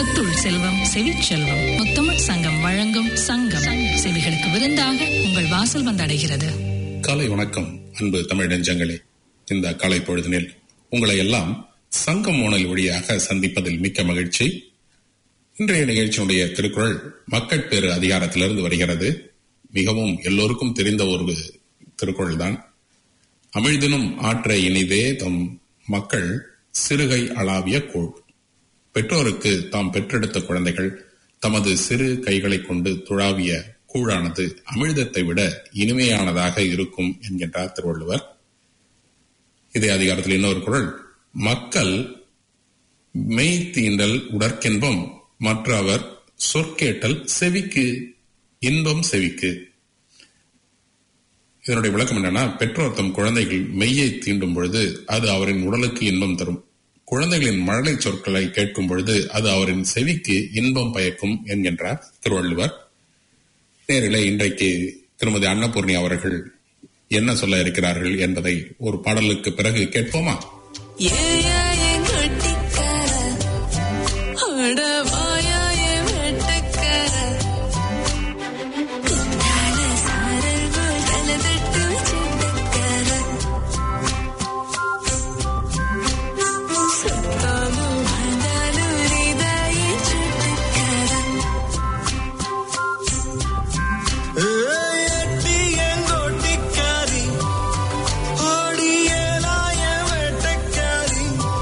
செல்வத்துள் செல்வம் செவிச்செல்வம் முத்தமிழ் சங்கம் வழங்கும் சங்கம் செவிகளுக்கு விருந்தாக உங்கள் வாசல் வந்தடைகிறது காலை வணக்கம் அன்பு தமிழ் நெஞ்சங்களே இந்த காலை பொழுதினில் உங்களை எல்லாம் சங்கம் ஓனல் வழியாக சந்திப்பதில் மிக்க மகிழ்ச்சி இன்றைய நிகழ்ச்சியுடைய திருக்குறள் மக்கட்பேறு அதிகாரத்திலிருந்து வருகிறது மிகவும் எல்லோருக்கும் தெரிந்த ஒரு திருக்குறள் தான் அமிழ்தினும் ஆற்ற இனிதே தம் மக்கள் சிறுகை அளாவிய கோள் பெற்றோருக்கு தாம் பெற்றெடுத்த குழந்தைகள் தமது சிறு கைகளை கொண்டு துழாவிய கூழானது அமிழ்தத்தை விட இனிமையானதாக இருக்கும் என்கின்றார் திருவள்ளுவர் இதே அதிகாரத்தில் இன்னொரு குரல் மக்கள் மெய் தீண்டல் உடற்கென்பம் மற்ற அவர் சொற்கேட்டல் செவிக்கு இன்பம் செவிக்கு இதனுடைய விளக்கம் என்னன்னா பெற்றோர் தம் குழந்தைகள் மெய்யை தீண்டும் பொழுது அது அவரின் உடலுக்கு இன்பம் தரும் குழந்தைகளின் மழலை சொற்களை கேட்கும் பொழுது அது அவரின் செவிக்கு இன்பம் பயக்கும் என்கின்றார் திருவள்ளுவர் நேரிலே இன்றைக்கு திருமதி அன்னபூர்ணி அவர்கள் என்ன சொல்ல இருக்கிறார்கள் என்பதை ஒரு பாடலுக்கு பிறகு கேட்போமா ஏட்டி எங்கோட்டிக்காரி ஓடியலாய வேட்டக்காரி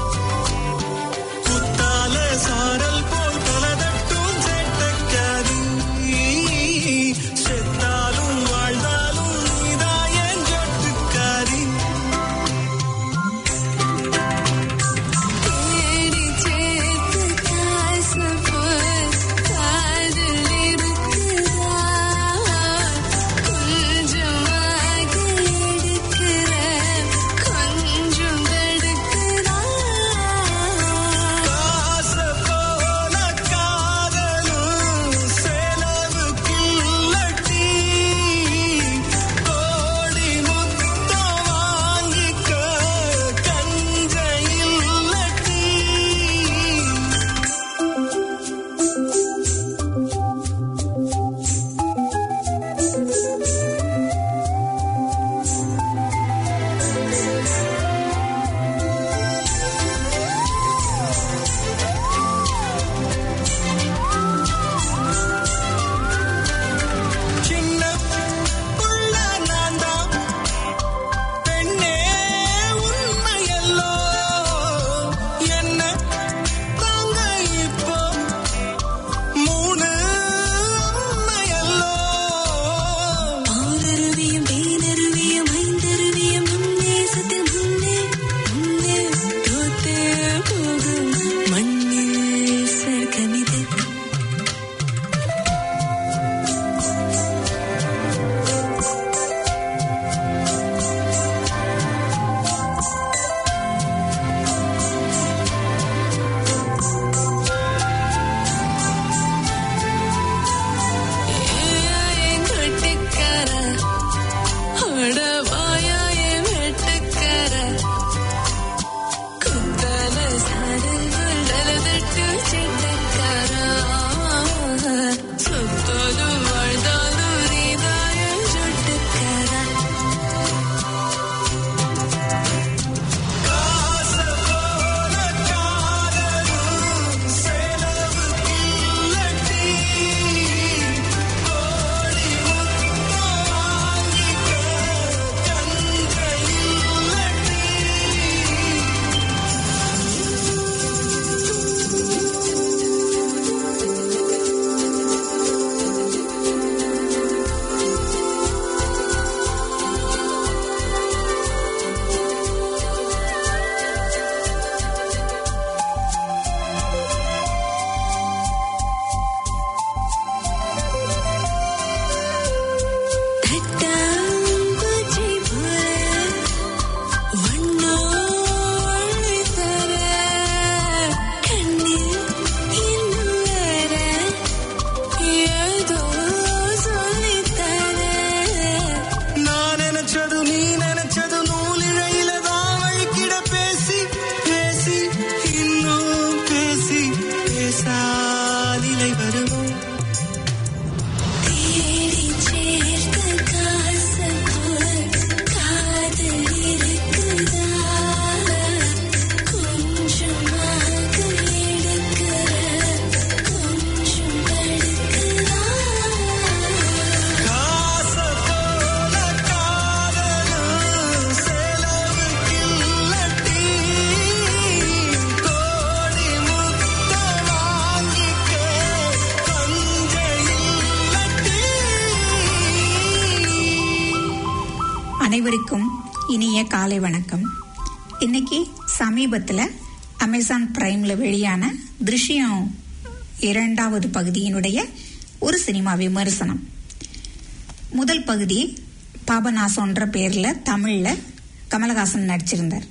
இனிய காலை வணக்கம் இன்னைக்கு சமீபத்தில் அமேசான் பிரைம்ல வெளியான திருஷ்யம் இரண்டாவது பகுதியினுடைய ஒரு சினிமா விமர்சனம் முதல் பகுதி பாபநாசம்ன்ற பேர்ல தமிழ்ல கமலஹாசன் நடிச்சிருந்தார்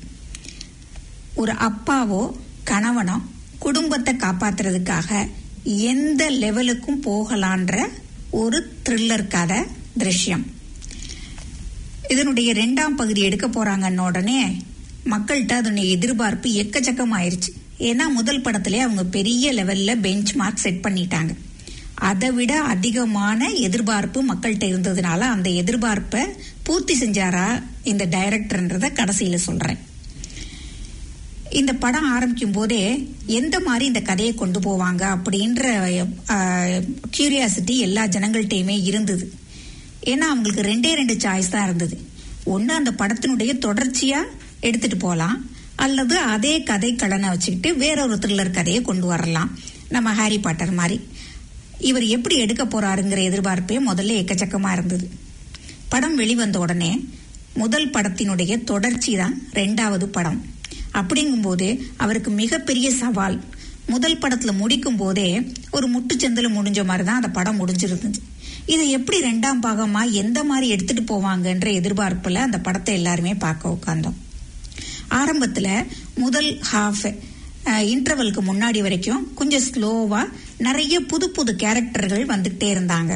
ஒரு அப்பாவோ கணவனோ குடும்பத்தை காப்பாத்துறதுக்காக எந்த லெவலுக்கும் போகலான்ற ஒரு த்ரில்லர் கதை திருஷ்யம் இதனுடைய ரெண்டாம் பகுதி எடுக்க போறாங்கன்ன உடனே மக்கள்கிட்ட அதனுடைய எதிர்பார்ப்பு எக்கச்சக்கமாயிருச்சு ஏன்னா முதல் படத்திலே அவங்க பெரிய லெவல்ல பெஞ்ச் மார்க் செட் பண்ணிட்டாங்க அதை விட அதிகமான எதிர்பார்ப்பு மக்கள்கிட்ட இருந்ததுனால அந்த எதிர்பார்ப்பை பூர்த்தி செஞ்சாரா இந்த டைரக்டர்ன்றத கடைசியில சொல்றேன் இந்த படம் ஆரம்பிக்கும் போதே எந்த மாதிரி இந்த கதையை கொண்டு போவாங்க அப்படின்ற கியூரியாசிட்டி எல்லா ஜனங்கள்கிட்டயுமே இருந்தது ஏன்னா அவங்களுக்கு ரெண்டே ரெண்டு சாய்ஸ் தான் இருந்தது ஒன்று அந்த படத்தினுடைய தொடர்ச்சியா எடுத்துட்டு போகலாம் அல்லது அதே கதை கடனை வச்சுக்கிட்டு வேற ஒரு த்ரில்லர் கதையை கொண்டு வரலாம் நம்ம ஹாரி பாட்டர் மாதிரி இவர் எப்படி எடுக்க போறாருங்கிற எதிர்பார்ப்பே முதல்ல எக்கச்சக்கமா இருந்தது படம் வெளிவந்த உடனே முதல் படத்தினுடைய தொடர்ச்சி தான் ரெண்டாவது படம் அப்படிங்கும்போது அவருக்கு மிகப்பெரிய சவால் முதல் படத்துல முடிக்கும் போதே ஒரு முட்டுச்சந்தில முடிஞ்ச மாதிரி தான் அந்த படம் முடிஞ்சிருந்துச்சு இதை எப்படி ரெண்டாம் பாகமா எந்த மாதிரி எடுத்துட்டு போவாங்கன்ற எதிர்பார்ப்புல அந்த படத்தை எல்லாருமே பார்க்க உட்கார்ந்தோம் ஆரம்பத்துல முதல் ஹாஃப் இன்டர்வலுக்கு முன்னாடி வரைக்கும் கொஞ்சம் ஸ்லோவா நிறைய புது புது கேரக்டர்கள் வந்துகிட்டே இருந்தாங்க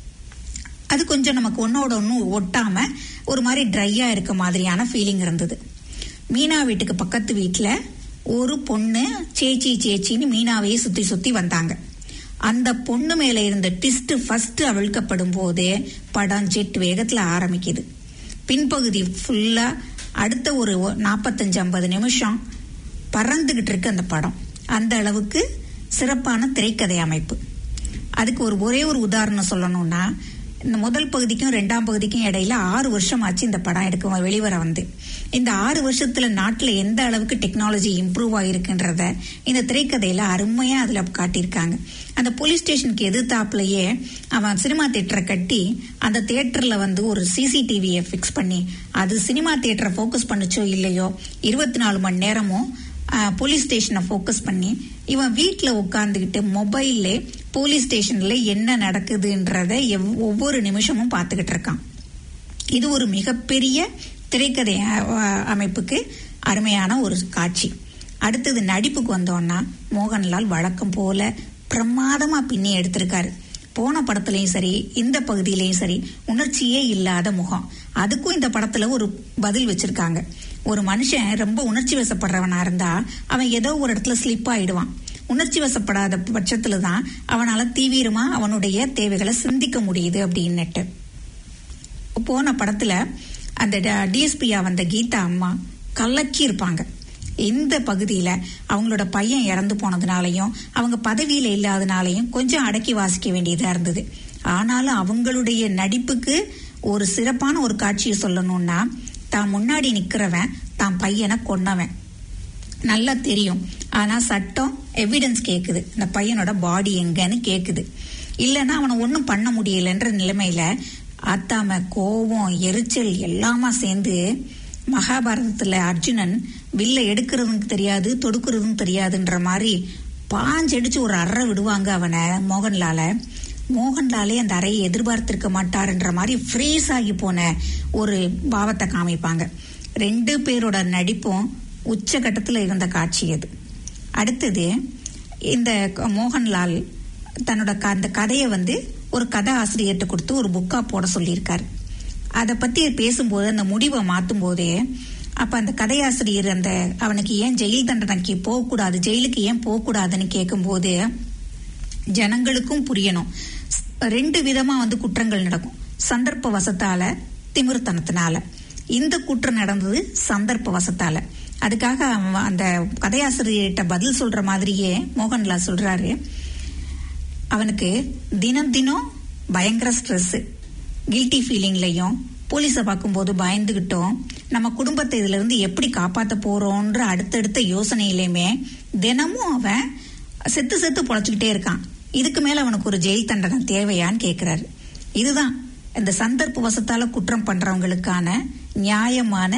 அது கொஞ்சம் நமக்கு ஒன்னோட ஒன்னு ஒட்டாம ஒரு மாதிரி ட்ரையா இருக்க மாதிரியான ஃபீலிங் இருந்தது மீனா வீட்டுக்கு பக்கத்து வீட்டுல ஒரு பொண்ணு சேச்சி சேச்சின்னு மீனாவையே சுத்தி சுத்தி வந்தாங்க அந்த பொண்ணு மேல இருந்த டிஸ்ட் ஃபர்ஸ்ட் அவிழ்க்கப்படும் போதே படம் ஜெட் வேகத்துல ஆரம்பிக்குது பின்பகுதி ஃபுல்லா அடுத்த ஒரு நாற்பத்தஞ்சு ஐம்பது நிமிஷம் பறந்துகிட்டு இருக்கு அந்த படம் அந்த அளவுக்கு சிறப்பான திரைக்கதை அமைப்பு அதுக்கு ஒரு ஒரே ஒரு உதாரணம் சொல்லணும்னா இந்த முதல் பகுதிக்கும் ரெண்டாம் பகுதிக்கும் இடையில ஆறு வருஷம் ஆச்சு இந்த படம் எடுக்க வெளிவர வந்து இந்த ஆறு வருஷத்துல நாட்டுல எந்த அளவுக்கு டெக்னாலஜி இம்ப்ரூவ் ஆயிருக்குன்றத இந்த திரைக்கதையில அருமையா அதுல காட்டியிருக்காங்க அந்த போலீஸ் ஸ்டேஷனுக்கு எதிர்த்தாப்புலயே அவன் சினிமா தியேட்டரை கட்டி அந்த தியேட்டர்ல வந்து ஒரு சிசிடிவியை பிக்ஸ் பண்ணி அது சினிமா தியேட்டரை போக்கஸ் பண்ணுச்சோ இல்லையோ இருபத்தி நாலு மணி நேரமும் போலீஸ் ஸ்டேஷனை போக்கஸ் பண்ணி இவன் வீட்டுல உட்காந்துக்கிட்டு மொபைல்ல போலீஸ் ஸ்டேஷன்ல என்ன நடக்குதுன்றத ஒவ்வொரு நிமிஷமும் பார்த்துக்கிட்டு இருக்கான் இது ஒரு மிகப்பெரிய திரைக்கதை அமைப்புக்கு அருமையான ஒரு காட்சி அடுத்தது நடிப்புக்கு வந்தோம்னா மோகன்லால் வழக்கம் போல பிரமாதமா பின்னி எடுத்திருக்காரு போன படத்துலயும் சரி இந்த பகுதியிலயும் சரி உணர்ச்சியே இல்லாத முகம் அதுக்கும் இந்த படத்துல ஒரு பதில் வச்சிருக்காங்க ஒரு மனுஷன் ரொம்ப உணர்ச்சி வசப்படுறவனா இருந்தா அவன் ஏதோ ஒரு இடத்துல ஸ்லிப் ஆயிடுவான் உணர்ச்சி வசப்படாத பட்சத்துல தான் அவனால தீவிரமா அவனுடைய தேவைகளை சிந்திக்க முடியுது அப்படின்னுட்டு போன படத்துல அந்த டிஎஸ்பியா வந்த கீதா அம்மா கலக்கி இருப்பாங்க இந்த பகுதியில அவங்களோட பையன் இறந்து போனதுனாலையும் அவங்க பதவியில இல்லாதனாலையும் கொஞ்சம் அடக்கி வாசிக்க வேண்டியதா இருந்தது ஆனாலும் அவங்களுடைய நடிப்புக்கு ஒரு சிறப்பான ஒரு காட்சியை சொல்லணும்னா தான் முன்னாடி நிக்கிறவன் தான் பையனை கொன்னவன் நல்லா தெரியும் ஆனா சட்டம் எவிடன்ஸ் கேக்குது இந்த பையனோட பாடி எங்கன்னு கேக்குது இல்லைன்னா அவனை ஒன்னும் பண்ண முடியலன்ற நிலைமையில அத்தாம கோபம் எரிச்சல் எல்லாமா சேர்ந்து மகாபாரதத்துல அர்ஜுனன் வில்ல எடுக்கிறதும் தெரியாது தொடுக்கிறதும் தெரியாதுன்ற மாதிரி பாஞ்சடிச்சு ஒரு அறை விடுவாங்க அவனை மோகன்லால மோகன்லாலே அந்த அறையை எதிர்பார்த்திருக்க மாட்டாருன்ற மாதிரி ஃப்ரீஸ் ஆகி போன ஒரு பாவத்தை காமிப்பாங்க ரெண்டு பேரோட நடிப்பும் உச்சகட்டத்தில் இருந்த காட்சி அது அடுத்தது இந்த மோகன்லால் தன்னோட அந்த கதையை வந்து ஒரு கதை ஆசிரியர்கிட்ட கொடுத்து ஒரு புக்கா போட சொல்லியிருக்காரு அதை பத்தி பேசும்போது அந்த முடிவை மாத்தும் போதே அப்ப அந்த கதையாசிரியர் அந்த அவனுக்கு ஏன் ஜெயில் தண்டனைக்கு போகக்கூடாது ஜெயிலுக்கு ஏன் போகக்கூடாதுன்னு கேட்கும்போது ஜனங்களுக்கும் புரியணும் ரெண்டு விதமா வந்து குற்றங்கள் நடக்கும் சந்தர்ப்ப வசத்தால திமிர்த்தனத்தினால இந்த குற்றம் நடந்தது சந்தர்ப்ப வசத்தால அதுக்காக அந்த கதையாசிரியர்கிட்ட பதில் சொல்ற மாதிரியே மோகன்லால் சொல்றாரு அவனுக்கு தினம் தினம் பயங்கர ஸ்ட்ரெஸ் கில்ட்டி ஃபீலிங்லையும் போலீஸை பார்க்கும்போது பயந்துகிட்டோம் நம்ம குடும்பத்தை இதுல இருந்து எப்படி காப்பாத்த போறோம்ன்ற அடுத்தடுத்த யோசனையிலுமே தினமும் அவன் செத்து செத்து பொழைச்சுக்கிட்டே இருக்கான் இதுக்கு மேல அவனுக்கு ஒரு ஜெயில் தண்டனை தேவையான்னு கேக்குறாரு இதுதான் இந்த சந்தர்ப்ப வசத்தால குற்றம் பண்றவங்களுக்கான நியாயமான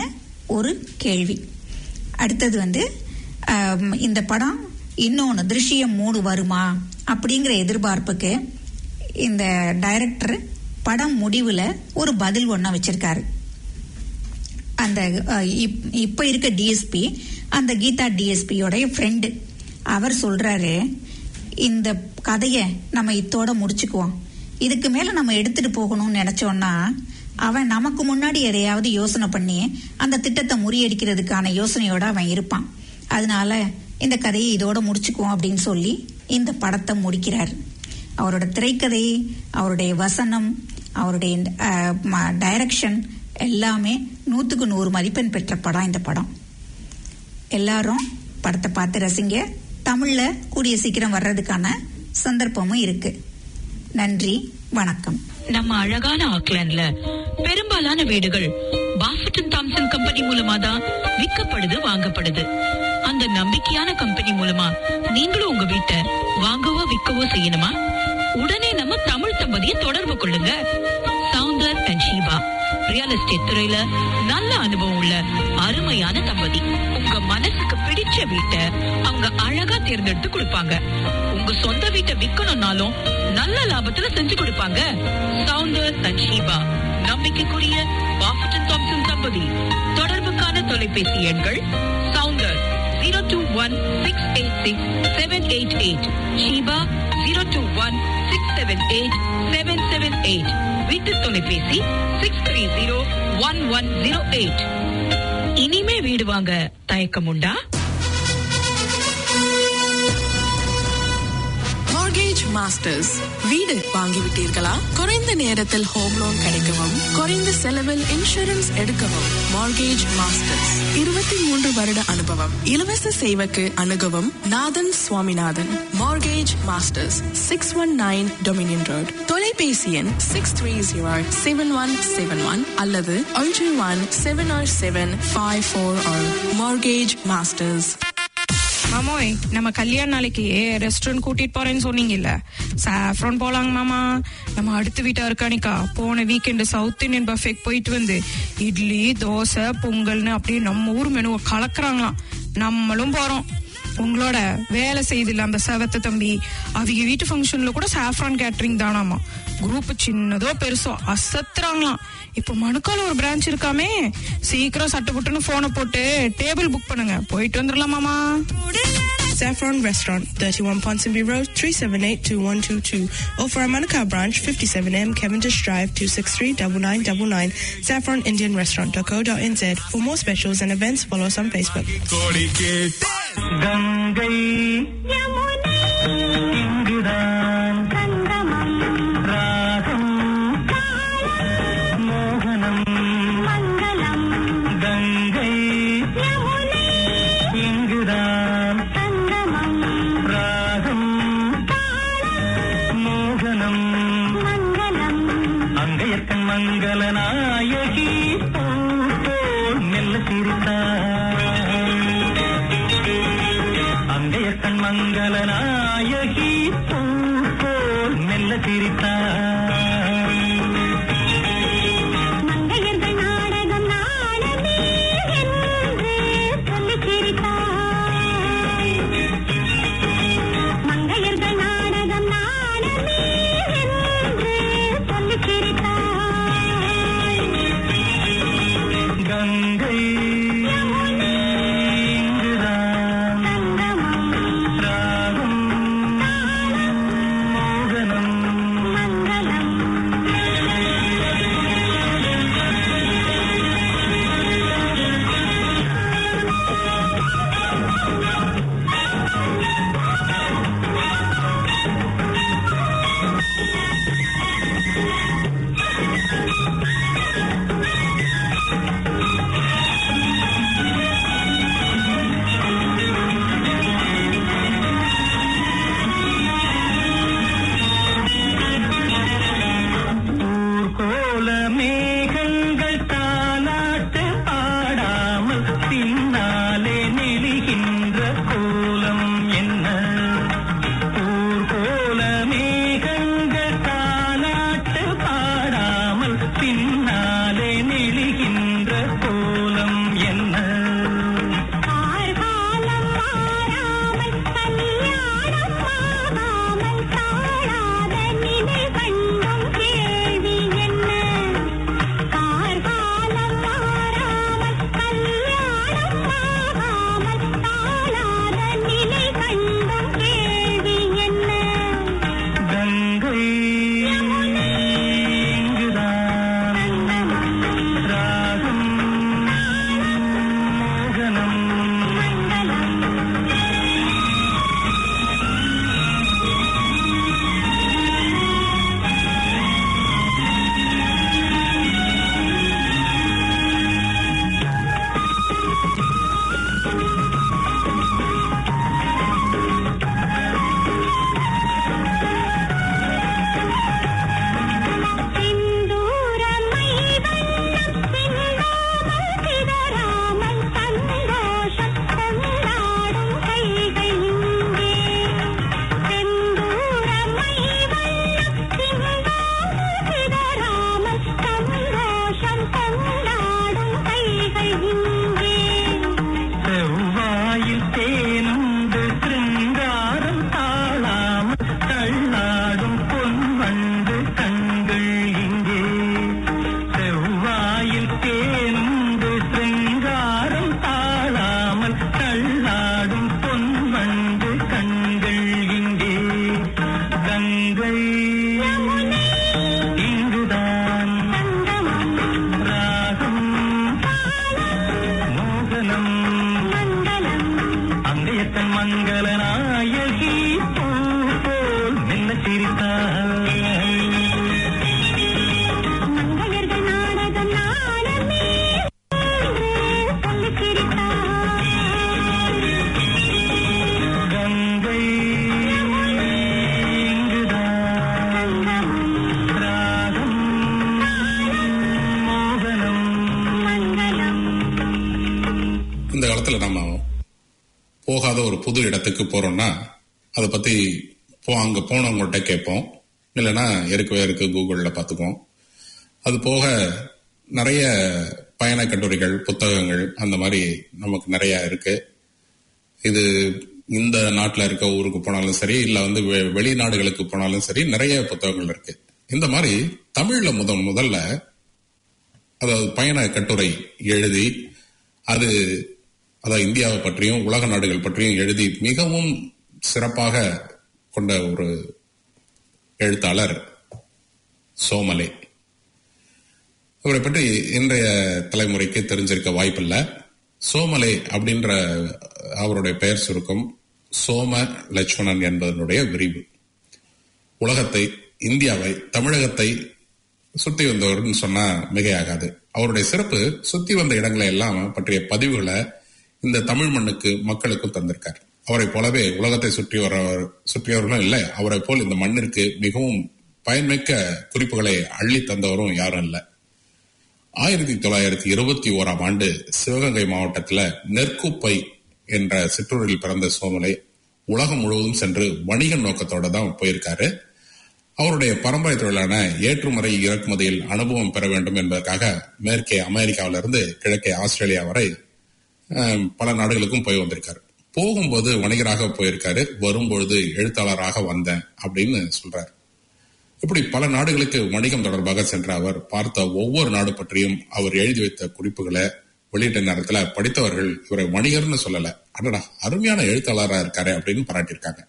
ஒரு கேள்வி அடுத்தது வந்து ஆம், இந்த படம் இன்னொன்று திருஷ்யம் மூணு வருமா அப்படிங்கிற எதிர்பார்ப்புக்கு இந்த டைரக்டர் படம் முடிவில் ஒரு பதில் ஒன்று வச்சிருக்காரு அந்த அஹ், இப்- இப்ப இருக்க டிஎஸ்பி அந்த கீதா டிஎஸ்பியோடைய ஃப்ரெண்டு அவர் சொல்றாரு இந்த கதையை நம்ம இத்தோட முடிச்சுக்குவோம் இதுக்கு மேல நம்ம எடுத்துட்டு போகணும்னு நினைச்சோம்னா அவன் நமக்கு முன்னாடி எதையாவது யோசனை பண்ணி அந்த திட்டத்தை முறியடிக்கிறதுக்கான யோசனையோட அவன் இருப்பான் அதனால இந்த கதையை இதோட முடிச்சுக்குவோம் அப்படின்னு சொல்லி இந்த படத்தை முடிக்கிறார் அவரோட திரைக்கதை அவருடைய வசனம் அவருடைய டைரக்ஷன் எல்லாமே நூத்துக்கு நூறு மதிப்பெண் பெற்ற படம் இந்த படம் எல்லாரும் படத்தை பார்த்து ரசிங்க தமிழ்ல கூடிய சீக்கிரம் வர்றதுக்கான சந்தர்ப்பமும் இருக்கு நன்றி வணக்கம் நம்ம அழகான ஆக்லாண்ட்ல பெரும்பாலான வீடுகள் பாஃபட்டன் தாம்சன் கம்பெனி மூலமா தான் விற்கப்படுது வாங்கப்படுது அந்த நம்பிக்கையான கம்பெனி மூலமா நீங்களும் உங்க வீட்டை வாங்கவோ விற்கவோ செய்யணுமா உடனே நம்ம தமிழ் தம்பதியை தொடர்பு கொள்ளுங்க Soundar and Sheeba real estate துறையில நல்ல அனுபவம் உள்ள அருமையான தம்பதி உங்க மனசுக்கு பிடிச்ச வீட்டை அவங்க அழகா தேர்ந்தெடுத்து கொடுப்பாங்க உங்க சொந்த வீட்டை விக்கணும்னாலும் நல்ல லாபத்துல செஞ்சு கொடுப்பாங்க சவுந்தர் அண்ட் ஷீபா நம்பிக்கைக்குரிய பாஃபட்டன் தாம்சன் தம்பதி தொடர்புக்கான தொலைபேசி எண்கள் Soundar zero two one six eight six seven eight eight Sheeba zero two one six seven eight seven seven eight வீட்டு தொலைபேசி six three zero one one zero eight இனிமே வீடு வாங்க தயக்கம் உண்டா மார்கேஜ் மாஸ்டர்ஸ் வீடு வாங்கிவிட்டீர்களா குறைந்த நேரத்தில் ஹோம் லோன் கிடைக்கவும் குறைந்த செலவில் இன்சூரன்ஸ் எடுக்கவும் மார்கேஜ் மாஸ்டர்ஸ் இருபத்தி மூன்று வருட அனுபவம் இலவச சேவைக்கு அணுகவும் Nathan Swaminathan Mortgage Masters six one nine Dominion Road தொலைபேசி எண் six three zero seven one seven one அல்லது ஒன்று one seven or seven five four or Mortgage Masters மாமோய் நம்ம கல்யாண நாளைக்கு ரெஸ்டாரண்ட் கூட்டிட்டு போறேன்னு சொன்னீங்கல்ல சாஃப்ரான் போலாங்க மாமா நம்ம அடுத்த வீட்டா இருக்கானிக்கா போன வீக்கெண்டு சவுத் இந்தியன் பஃபேக்கு போயிட்டு வந்து இட்லி தோசை பொங்கல்னு அப்படியே நம்ம ஊர் மெனுவை கலக்குறாங்களாம் நம்மளும் போறோம் உங்களோட வேலை செய்தில்ல அந்த செவத்த தம்பி அவங்க வீட்டு ஃபங்க்ஷன்ல கூட சாஃப்ரான் கேட்டரிங் தானாமா குரூப் சின்னதோ பெருசோ அசத்துறாங்களாம் இப்போ மணுக்கால ஒரு பிரான்ச் இருக்காமே சீக்கிரம் சட்டு புட்டுன்னு போனை போட்டு டேபிள் புக் பண்ணுங்க போயிட்டு வந்துடலாமாமா Saffron Restaurant, 31 Ponsonby Road, 378-2122. Or for our Manukau branch, 57M Cavendish Drive, 263-9999. Saffron Indian Restaurant.co.nz. For more specials and events, follow us on Facebook. Ganga இங்குதான் ராகம் மோகனம் கங்கை இங்குதான் ராகம் மோகனம் அங்கையற்கண் மங்கள நாயகி போல் மெல்ல சிரித்தார் அங்கையக்கண் மங்கள நாயகி போல் மெல்ல சிரித்தார் மங்கையர்கள் நாடகம் நாடமே என்று சொல்லிச் சிரித்தாய். மங்கையர்கள் நாடகம் நாடமே என்று சொல்லிச் சிரித்தாய். கங்கை இங்குதான் ராகம் மோகனம் மங்கள நாயகி பூ போல் மெல்ல சிரித்தாள் மங்கையர்கள் நாடகம் நாடமே என்று சொல்லிச் சிரித்தாள். கங்கை இங்குதான் ராகம் மோகனம் மங்களம் இந்த காலத்துல நம்ம போகாத ஒரு புது இடத்துக்கு போறோம்னா அதை பத்தி போ அங்க போனவங்கள்ட்ட கேட்போம் இல்லைன்னா இருக்கவே இருக்கு கூகுள்ல பார்த்துக்குவோம் அது போக நிறைய பயண கட்டுரைகள் புத்தகங்கள் அந்த மாதிரி நமக்கு நிறைய இருக்கு இது இந்த நாட்டில் இருக்க ஊருக்கு போனாலும் சரி இல்லை வந்து வெ- வெளிநாடுகளுக்கு போனாலும் சரி நிறைய புத்தகங்கள் இருக்கு இந்த மாதிரி தமிழ்ல முதல் முதல்ல அதாவது பயண கட்டுரை எழுதி அது அதாவது இந்தியாவை பற்றியும் உலக நாடுகள் பற்றியும் எழுதி மிகவும் சிறப்பாக கொண்ட ஒரு எழுத்தாளர் சோமலே இவரை பற்றி இன்றைய தலைமுறைக்கு தெரிஞ்சிருக்க வாய்ப்பில்லை சோமலே அப்படின்ற அவருடைய பெயர் சுருக்கம் சோம லட்சுமணன் என்பதனுடைய விரிவு உலகத்தை இந்தியாவை தமிழகத்தை சுத்தி வந்தவர்னு சொன்னா மிகையாகாது அவருடைய சிறப்பு சுத்தி வந்த இடங்களை எல்லாம் பற்றிய பதிவுகளை இந்த தமிழ் மண்ணுக்கு மக்களுக்கும் தந்திருக்கார் அவரை போலவே உலகத்தை சுற்றி வரவர் சுற்றியவர்களும் இல்லை அவரை போல் இந்த மண்ணிற்கு மிகவும் பயன்மிக்க குறிப்புகளை அள்ளி தந்தவரும் யாரும் இல்லை ஆயிரத்தி தொள்ளாயிரத்தி இருபத்தி ஓராம் ஆண்டு சிவகங்கை மாவட்டத்துல நெற்குப்பை என்ற சிற்றூரில் பிறந்த சோமலை உலகம் முழுவதும் சென்று வணிக நோக்கத்தோட தான் போயிருக்காரு அவருடைய பரம்பரை தொழிலான ஏற்றுமறை இறக்குமதியில் அனுபவம் பெற வேண்டும் என்பதற்காக மேற்கே அமெரிக்காவிலிருந்து கிழக்கே ஆஸ்திரேலியா வரை அஹ், பல நாடுகளுக்கும் போய் வந்திருக்காரு போகும்போது வணிகராக போயிருக்காரு வரும்பொழுது எழுத்தாளராக வந்தேன் அப்படின்னு சொல்றாரு இப்படி பல நாடுகளுக்கு வணிகம் தொடர்பாக சென்ற அவர் பார்த்த ஒவ்வொரு நாடு பற்றியும் அவர் எழுதி வைத்த குறிப்புகளை வெளியிட்ட நேரத்துல படித்தவர்கள் இவரை வணிகர்னு சொல்லல அடடா அருமையான எழுத்தாளரா இருக்காரு அப்படின்னு பாராட்டியிருக்காங்க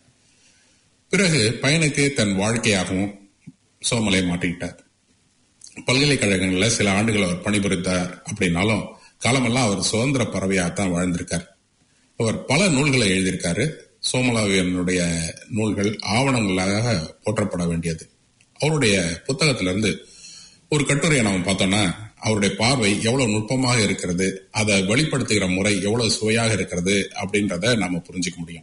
பிறகு பயனுக்கு தன் வாழ்க்கையாகவும் சோமலை மாற்றிக்கிட்டார் பல்கலைக்கழகங்களில் சில ஆண்டுகள் அவர் பணிபுரித்தார் அப்படின்னாலும் காலமெல்லாம் அவர் சுதந்திர பறவையாகத்தான் வாழ்ந்திருக்கார் அவர் பல நூல்களை எழுதியிருக்காரு சோமலாவியனுடைய நூல்கள் ஆவணங்களாக போற்றப்பட வேண்டியது அவருடைய புத்தகத்திலிருந்து ஒரு கட்டுரையை நாம பார்த்தோம்னா அவருடைய பார்வை எவ்வளவு நுட்பமாக இருக்கிறது அதை வெளிப்படுத்துகிற முறை எவ்வளவு சுவையாக இருக்கிறது அப்படின்றத நாம புரிஞ்சுக்க முடியும்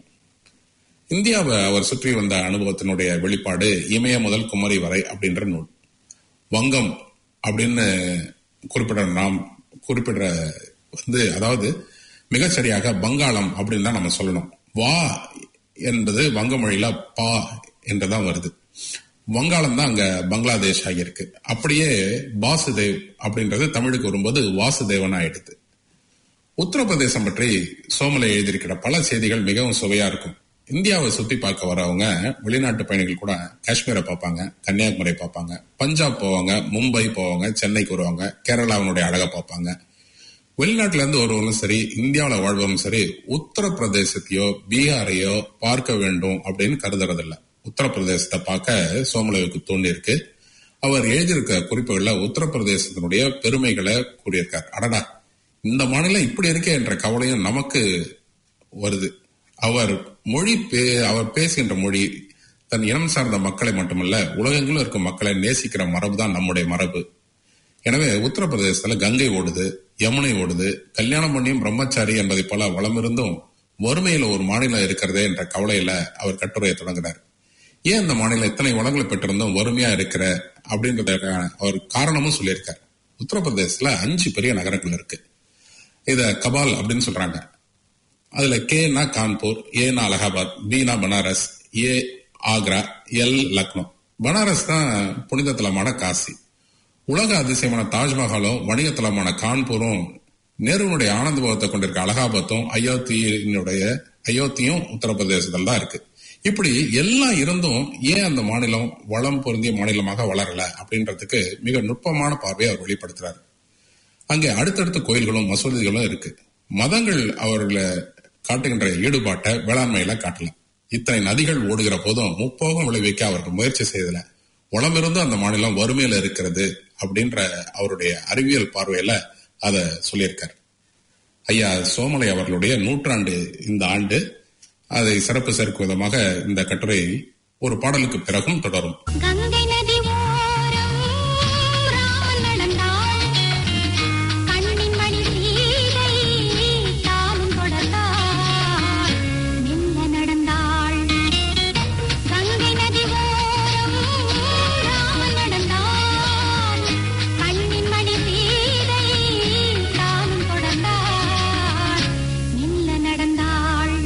இந்தியாவை அவர் சுற்றி வந்த அனுபவத்தினுடைய வெளிப்பாடு இமய முதல் குமரி வரை அப்படின்ற நூல் வங்கம் அப்படின்னு குறிப்பிட நாம் குறிப்பிடுற வந்து அதாவது மிகச்சரியாக வங்காளம் அப்படின்னு தான் நம்ம சொல்லணும் வா என்பது வங்க மொழியில பா என்றுதான் வருது வங்காளம் தான் அங்க பங்களாதேஷ் ஆகியிருக்கு அப்படியே வாசுதேவ் அப்படின்றது தமிழுக்கு வரும்போது வாசுதேவன் ஆயிடுது உத்தரப்பிரதேசம் பற்றி சோமலை எழுதியிருக்கிற பல செய்திகள் மிகவும் சுவையா இருக்கும் இந்தியாவை சுத்தி பார்க்க வரவங்க வெளிநாட்டு பயணிகள் கூட காஷ்மீரை பார்ப்பாங்க கன்னியாகுமரி பார்ப்பாங்க பஞ்சாப் போவாங்க மும்பை போவாங்க சென்னைக்கு வருவாங்க கேரளாவினுடைய அழகை பார்ப்பாங்க வெளிநாட்டுல இருந்து ஒருவரும் சரி இந்தியாவில் வாழ்பவரும் சரி உத்தரப்பிரதேசத்தையோ பீகாரையோ பார்க்க வேண்டும் அப்படின்னு கருதுறதில்ல உத்தரப்பிரதேசத்தை பார்க்க சோமலவுக்கு தோண்டி இருக்கு அவர் எழுதியிருக்க குறிப்புகள்ல உத்தரப்பிரதேசத்தினுடைய பெருமைகளை கூறியிருக்கார் அடடா இந்த மாநிலம் இப்படி இருக்கே என்ற கவலையும் நமக்கு வருது அவர் மொழி பே- அவர் பேசுகின்ற மொழி தன் இனம் சார்ந்த மக்களை மட்டுமல்ல உலகெங்கிலும் இருக்கும் மக்களை நேசிக்கிற மரபு தான் நம்முடைய மரபு எனவே உத்தரப்பிரதேசத்துல கங்கை ஓடுது யமுனை ஓடுது கல்யாணம் பண்ணியும் பிரம்மச்சாரி என்பதை போல வளம் இருந்தும் வறுமையில ஒரு மாநிலம் இருக்கிறதே என்ற கவலையில அவர் கட்டுரையை தொடங்கினார் ஏன் இந்த மாநிலம் இத்தனை வளங்களை பெற்றிருந்தும் வறுமையா இருக்கிற அப்படின்றதுக்கான அவர் காரணமும் சொல்லியிருக்கார் உத்தரப்பிரதேசத்துல அஞ்சு பெரிய நகரங்கள் இருக்கு இத கபால் அப்படின்னு சொல்றாங்க அதுல கேனா கான்பூர் ஏனா அலகாபாத் பீனா பனாரஸ் ஏ ஆக்ரா எல் லக்னோ பனாரஸ் தான் புனித தலமான காசி உலக அதிசயமான தாஜ்மஹாலும் வணிக தலமான கான்பூரும் நேருனுடைய ஆனந்த பவத்தை கொண்டிருக்க அலகாபாத்தும் அயோத்தியினுடைய அயோத்தியும் உத்தரப்பிரதேசத்தில் தான் இருக்கு இப்படி எல்லாம் இருந்தும் ஏன் அந்த மாநிலம் வளம் பொருந்திய மாநிலமாக வளரல அப்படின்றதுக்கு மிக நுட்பமான பார்வையை அவர் வெளிப்படுத்துறாரு அங்கே அடுத்தடுத்த கோயில்களும் மசூதிகளும் இருக்கு மதங்கள் அவர்களை காட்டுகின்ற ஈடுபாட்டை வேளாண்மையில காட்டல இத்தனை நதிகள் ஓடுகிற போதும் முப்போகம் விளைவிக்க அவர்கள் முயற்சி செய்தல உளமிருந்து அந்த மாநிலம் வறுமையில இருக்கிறது அப்படின்ற அவருடைய அறிவியல் பார்வையில அதை சொல்லியிருக்கார் ஐயா சோமலை அவர்களுடைய நூற்றாண்டு இந்த ஆண்டு அதை சிறப்பு சேர்க்கும் விதமாக இந்த கட்டுரை ஒரு பாடலுக்கு பிறகும் தொடரும் கங்கை நதி ஓரம் ராமன் நடந்தான் கண்ணின் மணி சீதை தானும் தொடர்ந்தாள் மெல்ல நடந்தாள் கங்கை நதி ஓரம் ராமன் நடந்தான் கண்ணின் மணி சீதை தானும் தொடர்ந்தாள் மெல்ல நடந்தாள்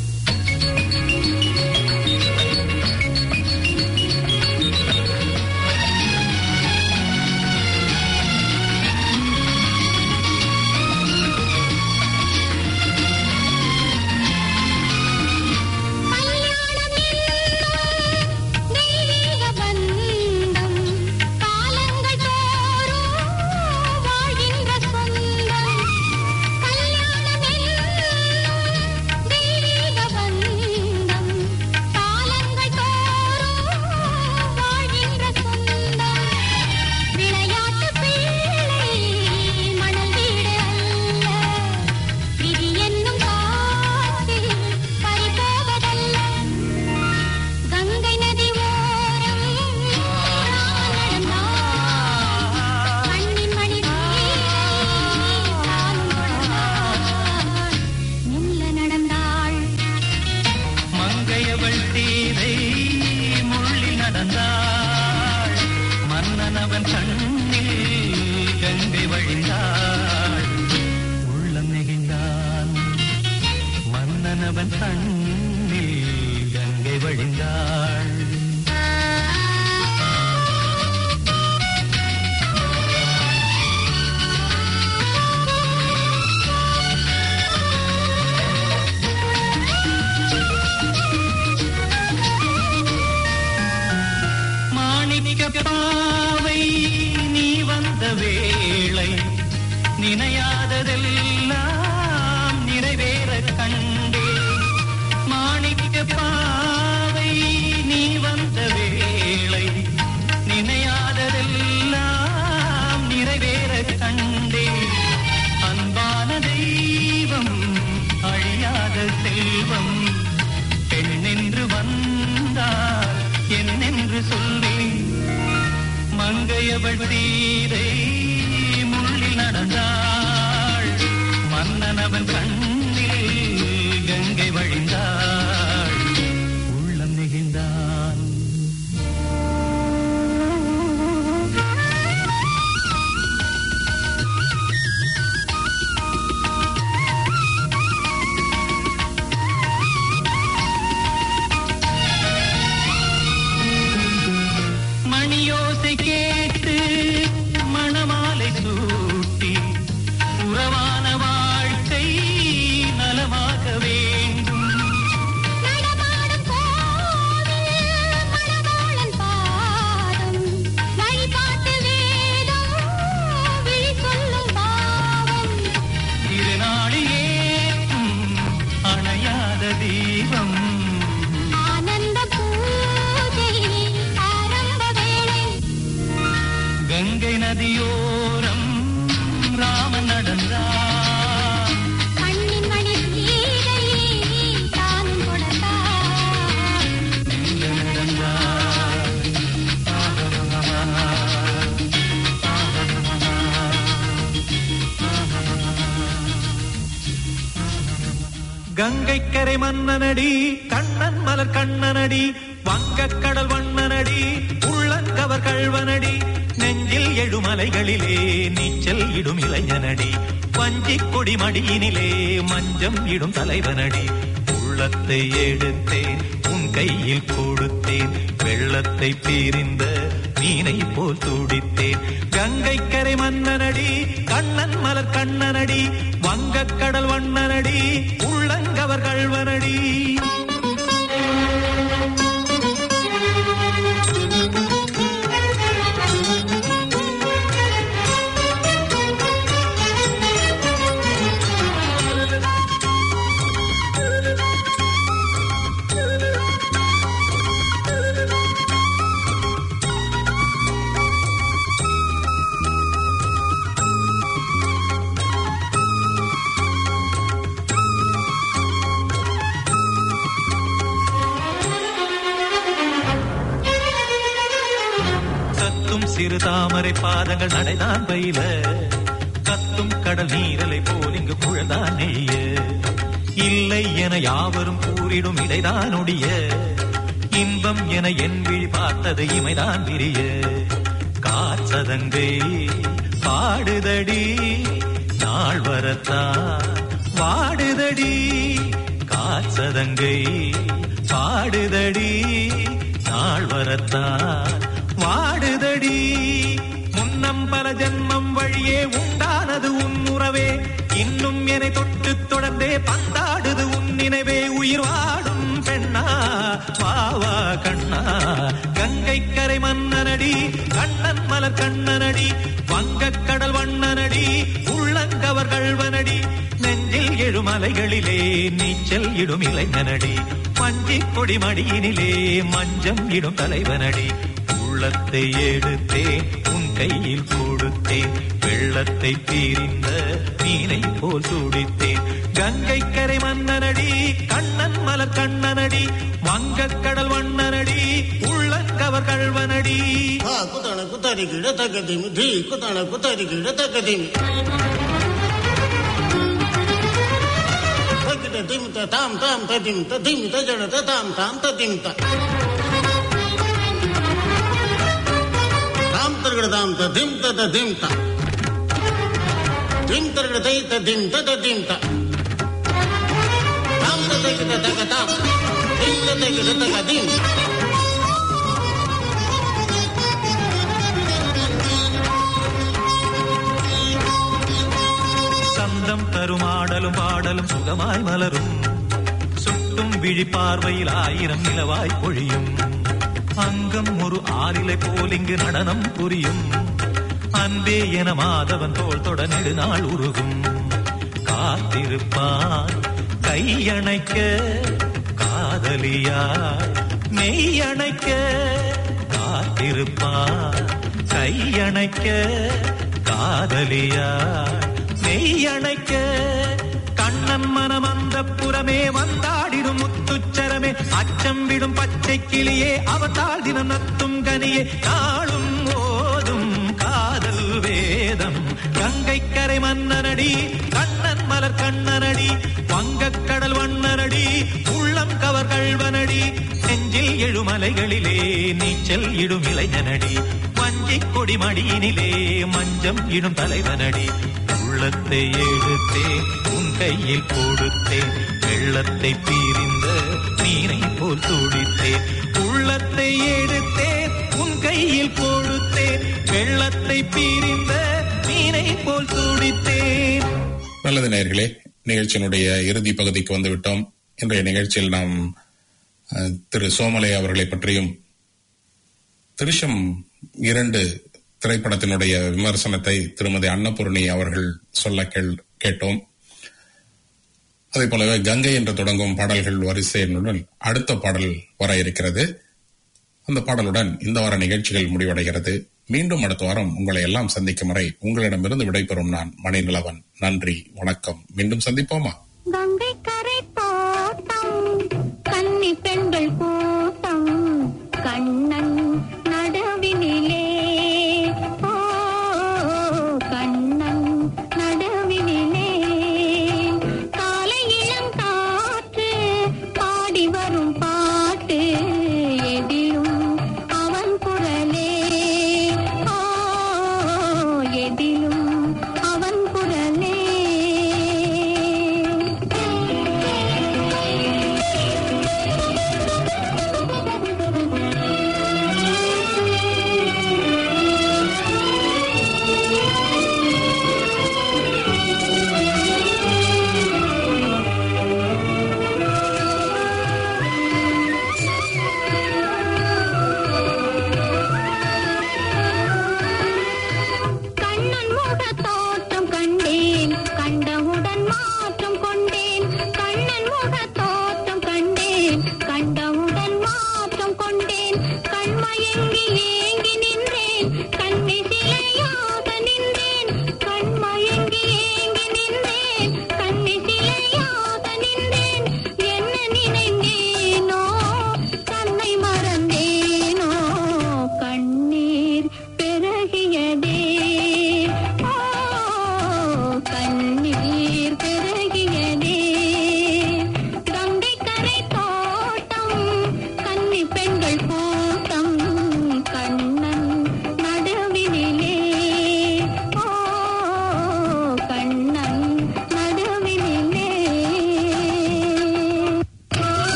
தெய்வீக பந்தம் காலங்கள் தோறும் வாழ்கின்ற சொந்தம் கல்யாணம் என்னும் தெய்வீக பந்தம் காலங்கள் தோறும் வாழ்கின்ற சொந்தம் விளையாட்டு பிள்ளை மணல் வீடு அல்ல விதி என்னும் காற்றில் பறிபோவதல்ல கங்கை நதி ஓரம் ராமன் நடந்தான் கண்ணின் மணி தானும் தொடர்ந்தாள் மெல்ல நடந்தாள் மங்கையவள் சீதை முள்ளில் நடந்தாள் மன்னனவன் கண்ணில் கங்கை வழிந்தாள் உள்ளம் நெகிழ்ந்தான் மன்னனவன் கண்ணில் கங்கை வழிந்தாள் மாணிக்க பாவை நீ வந்த வேளை நினையாததெல்லாம் நிறைவேற கண்டே மாணிக்க பாவை நீ வந்த வேளை நினையாததெல்லாம் நிறைவேற கண்டே அன்பான தெய்வம் அழியாத செல்வம் பெண்ணென்று வந்தால் என்னென்று சொல்வேன் மங்கையவள் சீதை முள்ளில் நடந்தாள் மன்னனவன் கண்ணில் கங்கை வழிந்தாள் உள்ளம் நெகிழ்ந்தான் மணியோசை கேட்டு மணமாலை சூட்டி உறவான வாழ்க்கை நலமாக வேண்டும் நடமாடும் கோவில் மணவாளன் பாதம் வழிபாட்டு வேதம் விழி சொல்லும் பாவம் திருநாளில் ஏற்றும் அணையாத தீபம் ஆனந்த பூஜை ஆரம்ப வேளை கங்கை நதியோரம் ராமன் நடந்தார் கண்ணின் மணி சீதை தானும் கொடுத்தார் மெல்ல நடந்தார் கங்கை கரை மன்னனடி கண்ணன் மலர் கண்ணனடி வங்கக் கடல் வண்ணனடி உள்ளங்கவர் கழ்வனடி நெஞ்சில் எழுமலைகளிலே நீச்சல் இடும் இளைஞனடி வஞ்சிக் கொடி மடியினிலே மஞ்சம் இடும் தலைவனடி உள்ளத்தை எடுத்தேன் உன் கையில் கொடுத்தேன் வெள்ளத்தை பிரிந்த மீனை போல் துடித்தேன் கங்கை கரை மன்னனடி கண்ணன் மலர் கண்ணனடி வங்கக் கடல் வண்ணனடி உள்ளங்கவர் கழ்வனடி சிறு தாமரை பாதங்கள் நடைதான் பயில கத்தும் கடல் நீரலை போல் இங்கு குழந்தான் நெய்ய இல்லை என யாவரும் கூறிடும் இடைதான் ஒடிய இன்பம் என என் விழி பார்த்தது இமைதான் விரிய காற்றதங்கை பாடுதடி நாள் வரத்தான் வாடுதடி காற்றதங்கை பாடுதடி நாள் வரத்தான் வாடுதடி முன்னம் பல ஜென்மம் வழியே உண்டானது உன் உறவே இன்னும் என்னை தொட்டு தொடர்ந்தே பந்தாடுது உன் நினைவே உயிர் வாடும் பெண்ணா வாவா கண்ணா கங்கை கரை மன்னனடி கண்ணன் மலர் கண்ணனடி வங்கக் கடல் வண்ணனடி உள்ளங்கவர் கள்வனடி நெஞ்சில் எழுமலைகளிலே நீச்சல் இடும் இளைஞனடி மஞ்சிக் கொடி மடியினிலே மஞ்சம் இடும் தலைவனடி உள்ளத்தை எடுத்தேன் உன் கையில் கொடுத்தேன் வெள்ளத்தை பீரிந்த மீனை போல் துடித்தேன் கங்கை கரை மன்னனடி கண்ணன் மலர் கண்ணனடி வங்கக் கடல் வண்ணனடி உள்ளங்கவர் கள்வனடி ಕುತಣ ಕುತರಿ ಗಿಡ ತಗದಿಮಿ ಧೀ ಕುತಣ ಕುತರಿ ಗಿಡ ತಗದಿಮಿ ತಗಿದ ದಿಮಿತ ತಾಮ್ ತಾಮ್ ತದಿಮಿತ ದಿಮಿತ ಜಡತ ತಾಮ್ ತಾಮ್ ತದಿಮಿತ ತಾಮ್ ತರಗಡ ತಾಮ್ ತ ದಿಮ್ತ ದ ದಿಮ್ತ ದಿಮ್ ತರಗಡ ದೈತ ದಿಮ್ತ ದ ದಿಮ್ತ ತಾಮ್ ತ ತಗಿದ ತಗ ತಾಮ್ ದಿಮ್ತ ತಗಿದ ತಗ ದಿಮ್ சந்தம் தரும் ஆடலும் பாடலும் சுகமாய் மலரும் சுட்டும் விழி பார்வையில் ஆயிரம் நிலவாய் பொழியும் அங்கம் ஒரு ஆறிலை போல் இங்கு நடனம் புரியும் அன்பே என மாதவன் தோள் தொட நெடுநாள் உருகும் காத்திருப்பான் கையணைக்க காதலியாய் மெய்யணைக்க காத்திருப்பான் கையணைக்க காதலியாய் மெய்யணைக்க கண்ணன் மனம் அந்த புறமே வந்தாடிடும் முத்துச்சரமே அச்சம் விடும் பச்சை கிளியே அவத்தால் தினம் நத்தும் கனியே நாளும் ஓதும் காதல் வேதம் கங்கை கரை மன்னனடி கண்ணன் மலர் கண்ணனடி வங்கக் கடல் வண்ணனடி உள்ளம் கவர் கள்வனடி நெஞ்சில் எழுமலைகளிலே நீச்சல் இடும் இளைஞனடி வஞ்சிக் கொடி மடியினிலே மஞ்சம் இடும் தலைவனடி உள்ளத்தை எடுத்தே உன் கையில் கொடுத்தேன் வெள்ளத்தை பீரிந்த மீனை போல் துடித்தேன் உள்ளத்தை எடுத்தேன் உன் கையில் கொடுத்தேன் வெள்ளத்தை பீரிந்த மீனை போல் துடித்தேன் நல்லது நேயர்களே நிகழ்ச்சியினுடைய இறுதி பகுதிக்கு வந்துவிட்டோம் இன்றைய நிகழ்ச்சியில் நாம் அஹ், திரு சோமலை அவர்களை பற்றியும் திருஷம் இரண்டு திரைப்படத்தினுடைய விமர்சனத்தை திருமதி அன்னபூர்ணி அவர்கள் சொல்ல கேள் கேட்டோம் அதே போலவே கங்கை என்று தொடங்கும் பாடல்கள் வரிசையினுடன் அடுத்த பாடல் வர இருக்கிறது அந்த பாடலுடன் இந்த வார நிகழ்ச்சிகள் முடிவடைகிறது மீண்டும் அடுத்த வாரம் உங்களை எல்லாம் சந்திக்கும் வரை உங்களிடமிருந்து விடைபெறும் நான் மணிநிலவன் நன்றி வணக்கம் மீண்டும் சந்திப்போமா